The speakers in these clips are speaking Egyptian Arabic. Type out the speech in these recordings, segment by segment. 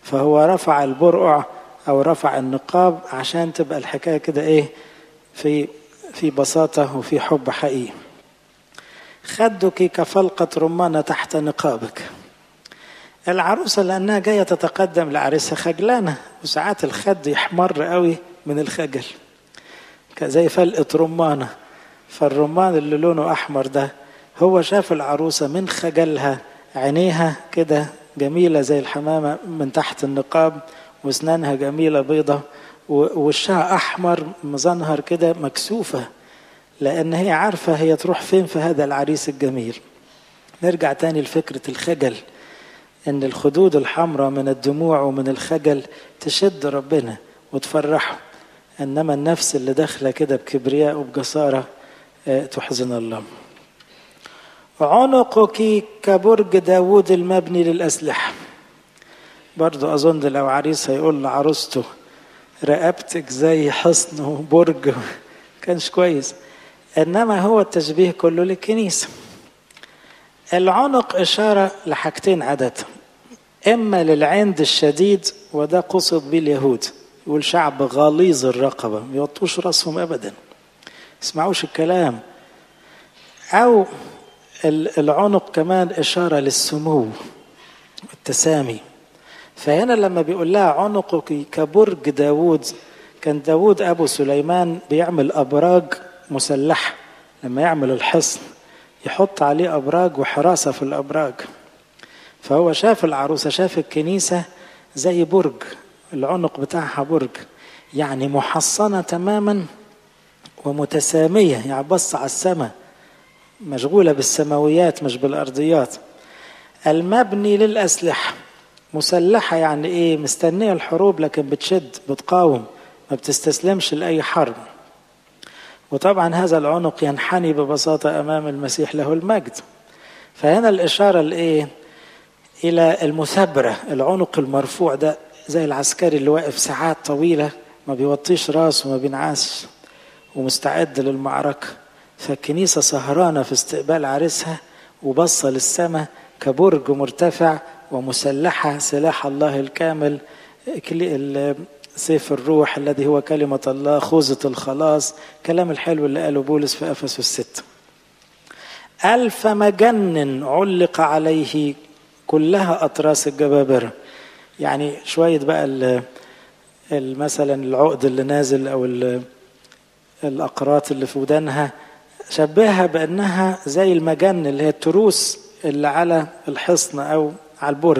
فهو رفع البرقع أو رفع النقاب عشان تبقى الحكاية كده إيه في في بساطة وفي حب حقيقي خدك كفلقة رمانة تحت نقابك العروسة لأنها جاية تتقدم لعريسها خجلانة وساعات الخد يحمر قوي من الخجل زي فلقة رمانة فالرمان اللي لونه أحمر ده هو شاف العروسة من خجلها عينيها كده جميلة زي الحمامة من تحت النقاب واسنانها جميلة بيضة ووشها أحمر مزنهر كده مكسوفة لأن هي عارفة هي تروح فين في هذا العريس الجميل نرجع تاني لفكرة الخجل ان الخدود الحمراء من الدموع ومن الخجل تشد ربنا وتفرحه انما النفس اللي داخله كده بكبرياء وبجساره تحزن الله عنقك كبرج داوود المبني للأسلحة برضو أظن لو عريس هيقول لعروسته رقبتك زي حصن وبرج كانش كويس إنما هو التشبيه كله للكنيسة العنق إشارة لحاجتين عادة إما للعند الشديد وده قصد به اليهود يقول شعب غليظ الرقبة ما يوطوش راسهم أبدا اسمعوش الكلام أو العنق كمان إشارة للسمو والتسامي فهنا لما بيقول لها عنقك كبرج داود كان داود أبو سليمان بيعمل أبراج مسلحة لما يعمل الحصن يحط عليه أبراج وحراسة في الأبراج فهو شاف العروسة شاف الكنيسة زي برج العنق بتاعها برج يعني محصنة تماما ومتسامية يعني بص على السماء مشغولة بالسماويات مش بالأرضيات المبني للأسلحة مسلحة يعني إيه مستنية الحروب لكن بتشد بتقاوم ما بتستسلمش لأي حرب وطبعا هذا العنق ينحني ببساطة أمام المسيح له المجد فهنا الإشارة لإيه إلى المثابرة العنق المرفوع ده زي العسكري اللي واقف ساعات طويلة ما بيوطيش راسه وما بينعسش ومستعد للمعركة فالكنيسة سهرانة في استقبال عريسها وبصة للسماء كبرج مرتفع ومسلحة سلاح الله الكامل سيف الروح الذي هو كلمة الله خوذة الخلاص كلام الحلو اللي قاله بولس في أفسس الستة ألف مجن علق عليه كلها أطراس الجبابرة يعني شوية بقى مثلا العقد اللي نازل أو الأقراط اللي في ودانها شبهها بأنها زي المجن اللي هي التروس اللي على الحصن أو على البرج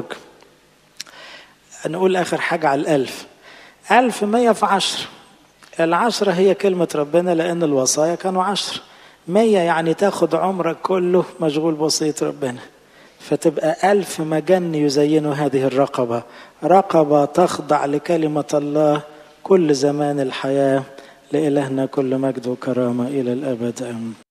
نقول آخر حاجة على الألف ألف مية في عشر العشرة هي كلمة ربنا لأن الوصايا كانوا عشر مية يعني تاخد عمرك كله مشغول بوصية ربنا فتبقى ألف مجن يزين هذه الرقبة رقبة تخضع لكلمة الله كل زمان الحياة لإلهنا كل مجد وكرامة إلى الأبد أمين